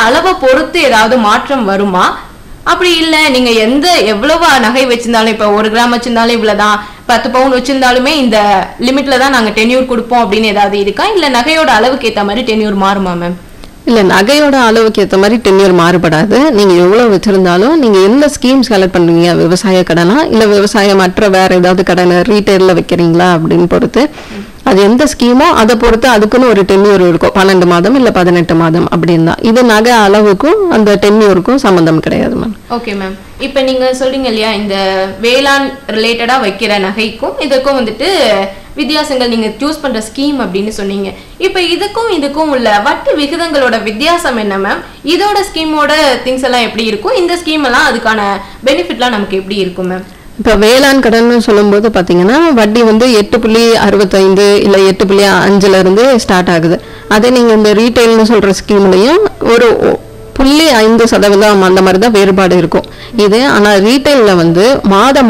அளவை பொறுத்து ஏதாவது மாற்றம் வருமா அப்படி இல்ல நீங்க எந்த எவ்வளவு நகை வச்சிருந்தாலும் இப்ப ஒரு கிராம் வச்சிருந்தாலும் இவ்வளவுதான் பத்து பவுன் வச்சிருந்தாலுமே இந்த லிமிட்ல தான் நாங்க டென்யூர் கொடுப்போம் அப்படின்னு ஏதாவது இருக்கா இல்ல நகையோட அளவுக்கு ஏத்த மாதிரி டென்யூர் மாறுமா மேம் இல்ல நகையோட அளவுக்கு ஏத்த மாதிரி டென்யூர் மாறுபடாது நீங்க எவ்வளவு வச்சிருந்தாலும் நீங்க எந்த ஸ்கீம்ஸ் கலெக்ட் பண்றீங்க விவசாய கடனா இல்ல விவசாயம் மற்ற வேற ஏதாவது கடனை ரீட்டைல்ல வைக்கிறீங்களா அப்படின்னு பொறுத்து அது எந்த ஸ்கீமோ அதை பொறுத்து அதுக்குன்னு ஒரு டென்யூர் இருக்கும் பன்னெண்டு மாதம் இல்ல பதினெட்டு மாதம் அப்படின்னு தான் இது நகை அளவுக்கும் அந்த டென்யூருக்கும் சம்மந்தம் கிடையாது மேம் ஓகே மேம் இப்போ நீங்க சொல்றீங்க இல்லையா இந்த வேளாண் ரிலேட்டடா வைக்கிற நகைக்கும் இதுக்கும் வந்துட்டு வித்தியாசங்கள் நீங்க சூஸ் பண்ற ஸ்கீம் அப்படின்னு சொன்னீங்க இப்போ இதுக்கும் இதுக்கும் உள்ள வட்டி விகிதங்களோட வித்தியாசம் என்ன மேம் இதோட ஸ்கீமோட திங்ஸ் எல்லாம் எப்படி இருக்கும் இந்த ஸ்கீம் எல்லாம் அதுக்கான பெனிஃபிட்லாம் நமக்கு எப்படி இருக்கும் மேம் இப்போ வேளாண் கடன் சொல்லும்போது பார்த்தீங்கன்னா வட்டி வந்து எட்டு புள்ளி அறுபத்தைந்து இல்லை எட்டு புள்ளி அஞ்சுல இருந்து ஸ்டார்ட் ஆகுது அதே நீங்கள் இந்த ரீட்டைல்னு சொல்கிற ஸ்கீம்லையும் ஒரு ஒ- புள்ளி ஐந்து சதவீதம் அந்த மாதிரி தான் வேறுபாடு இருக்கும் இது ஆனால் ரீட்டைலில் வந்து மாத